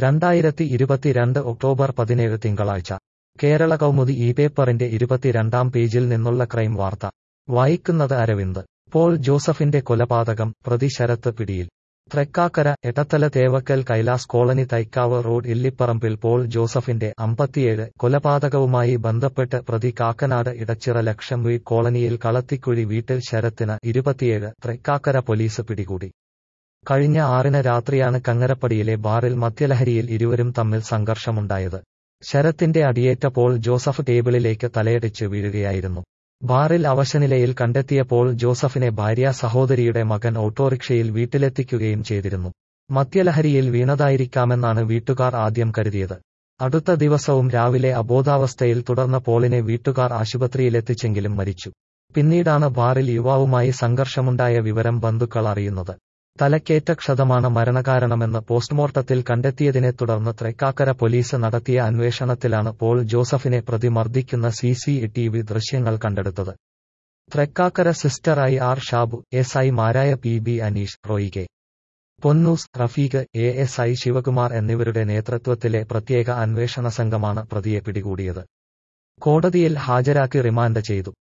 രണ്ടായിരത്തി ഇരുപത്തിരണ്ട് ഒക്ടോബർ പതിനേഴ് തിങ്കളാഴ്ച കേരള കൗമുദി ഈ പേപ്പറിന്റെ ഇരുപത്തിരണ്ടാം പേജിൽ നിന്നുള്ള ക്രൈം വാർത്ത വായിക്കുന്നത് അരവിന്ദ് പോൾ ജോസഫിന്റെ കൊലപാതകം പ്രതി ശരത്ത് പിടിയിൽ തൃക്കാക്കര എടത്തല തേവക്കൽ കൈലാസ് കോളനി തൈക്കാവ് റോഡ് ഇല്ലിപ്പറമ്പിൽ പോൾ ജോസഫിന്റെ അമ്പത്തിയേഴ് കൊലപാതകവുമായി ബന്ധപ്പെട്ട് പ്രതി കാക്കനാട് ഇടച്ചിറ ലക്ഷം വീട് കോളനിയിൽ കളത്തിക്കുഴി വീട്ടിൽ ശരത്തിന് ഇരുപത്തിയേഴ് തൃക്കാക്കര പോലീസ് പിടികൂടി കഴിഞ്ഞ ആറിന് രാത്രിയാണ് കങ്ങരപ്പടിയിലെ ബാറിൽ മദ്യലഹരിയിൽ ഇരുവരും തമ്മിൽ സംഘർഷമുണ്ടായത് ശരത്തിന്റെ അടിയേറ്റ പോൾ ജോസഫ് ടേബിളിലേക്ക് തലയടിച്ച് വീഴുകയായിരുന്നു ബാറിൽ അവശനിലയിൽ കണ്ടെത്തിയ പോൾ ജോസഫിനെ ഭാര്യ സഹോദരിയുടെ മകൻ ഓട്ടോറിക്ഷയിൽ വീട്ടിലെത്തിക്കുകയും ചെയ്തിരുന്നു മദ്യലഹരിയിൽ വീണതായിരിക്കാമെന്നാണ് വീട്ടുകാർ ആദ്യം കരുതിയത് അടുത്ത ദിവസവും രാവിലെ അബോധാവസ്ഥയിൽ തുടർന്ന പോളിനെ വീട്ടുകാർ ആശുപത്രിയിലെത്തിച്ചെങ്കിലും മരിച്ചു പിന്നീടാണ് ബാറിൽ യുവാവുമായി സംഘർഷമുണ്ടായ വിവരം ബന്ധുക്കൾ അറിയുന്നത് തലക്കേറ്റ ക്ഷതമാണ് മരണകാരണമെന്ന് പോസ്റ്റ്മോർട്ടത്തിൽ കണ്ടെത്തിയതിനെ തുടർന്ന് തൃക്കാക്കര പോലീസ് നടത്തിയ അന്വേഷണത്തിലാണ് പോൾ ജോസഫിനെ പ്രതി മർദ്ദിക്കുന്ന സി സി ടി വി ദൃശ്യങ്ങൾ കണ്ടെടുത്തത് തൃക്കാക്കര സിസ്റ്റർ I R Shabu S I മാരായ P B Aneesh Roy K Ponnoose Rafeeq A S I Sivakumar എന്നിവരുടെ നേതൃത്വത്തിലെ പ്രത്യേക അന്വേഷണ സംഘമാണ് പ്രതിയെ പിടികൂടിയത് കോടതിയിൽ ഹാജരാക്കി റിമാൻഡ് ചെയ്തു